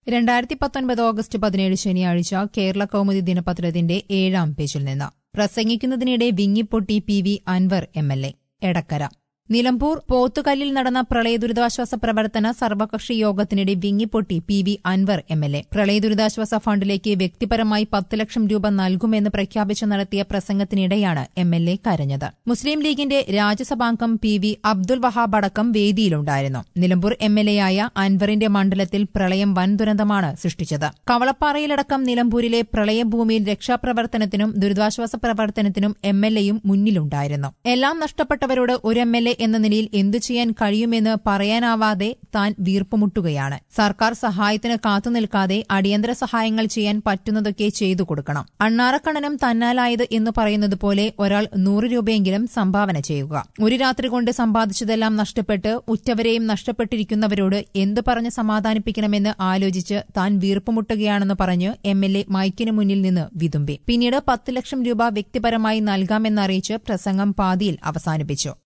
രണ്ടായിരത്തി പത്തൊൻപത് ഓഗസ്റ്റ് പതിനേഴ് ശനിയാഴ്ച കേരള കൗമുദി ദിനപത്രത്തിന്റെ ഏഴാം പേജിൽ നിന്ന് പ്രസംഗിക്കുന്നതിനിടെ വിങ്ങിപ്പൊട്ടി P V Anvar M L A Edakkara Nilambur പോത്തുകല്ലിൽ നടന്ന പ്രളയ ദുരിതാശ്വാസ പ്രവർത്തന സർവകക്ഷി യോഗത്തിനിടെ വിങ്ങിപ്പൊട്ടി P V Anvar M L A പ്രളയ ദുരിതാശ്വാസ ഫണ്ടിലേക്ക് വ്യക്തിപരമായി പത്ത് ലക്ഷം രൂപ നൽകുമെന്ന് പ്രഖ്യാപിച്ച് നടത്തിയ പ്രസംഗത്തിനിടെയാണ് എം എൽ എ കരഞ്ഞത് മുസ്ലിം ലീഗിന്റെ രാജ്യസഭാംഗം പി വി അബ്ദുൽ വഹാബ് അടക്കം വേദിയിലുണ്ടായിരുന്നു നിലമ്പൂർ എം എൽ എയായ അൻവറിന്റെ മണ്ഡലത്തിൽ പ്രളയം വൻ ദുരന്തമാണ് സൃഷ്ടിച്ചത് കവളപ്പാറയിലടക്കം നിലമ്പൂരിലെ പ്രളയഭൂമിയിൽ രക്ഷാപ്രവർത്തനത്തിനും ദുരിതാശ്വാസ പ്രവർത്തനത്തിനും എം എൽ എയും മുന്നിലുണ്ടായിരുന്നു എല്ലാം നഷ്ടപ്പെട്ടവരോട് ഒരു എം എൽ എ എന്ന നിലയിൽ എന്തു ചെയ്യാൻ കഴിയുമെന്ന് പറയാനാവാതെ താൻ വീർപ്പുമുട്ടുകയാണ് സർക്കാർ സഹായത്തിന് കാത്തുനിൽക്കാതെ അടിയന്തര സഹായങ്ങൾ ചെയ്യാൻ പറ്റുന്നതൊക്കെ ചെയ്തു കൊടുക്കണം അണ്ണാറക്കണ്ണനും തന്നാലായത് എന്ന് പറയുന്നത് പോലെ ഒരാൾ നൂറ് രൂപയെങ്കിലും സംഭാവന ചെയ്യുക ഒരു രാത്രി കൊണ്ട് സമ്പാദിച്ചതെല്ലാം നഷ്ടപ്പെട്ട് ഉറ്റവരെയും നഷ്ടപ്പെട്ടിരിക്കുന്നവരോട് എന്തു പറഞ്ഞ് സമാധാനിപ്പിക്കണമെന്ന് ആലോചിച്ച് താൻ വീർപ്പുമുട്ടുകയാണെന്ന് പറഞ്ഞ് എം എൽ എ മൈക്കിന് മുന്നിൽ നിന്ന് വിതുമ്പി പിന്നീട് പത്ത് ലക്ഷം രൂപ വ്യക്തിപരമായി നൽകാമെന്നറിയിച്ച് പ്രസംഗം പാതിയിൽ അവസാനിപ്പിച്ചു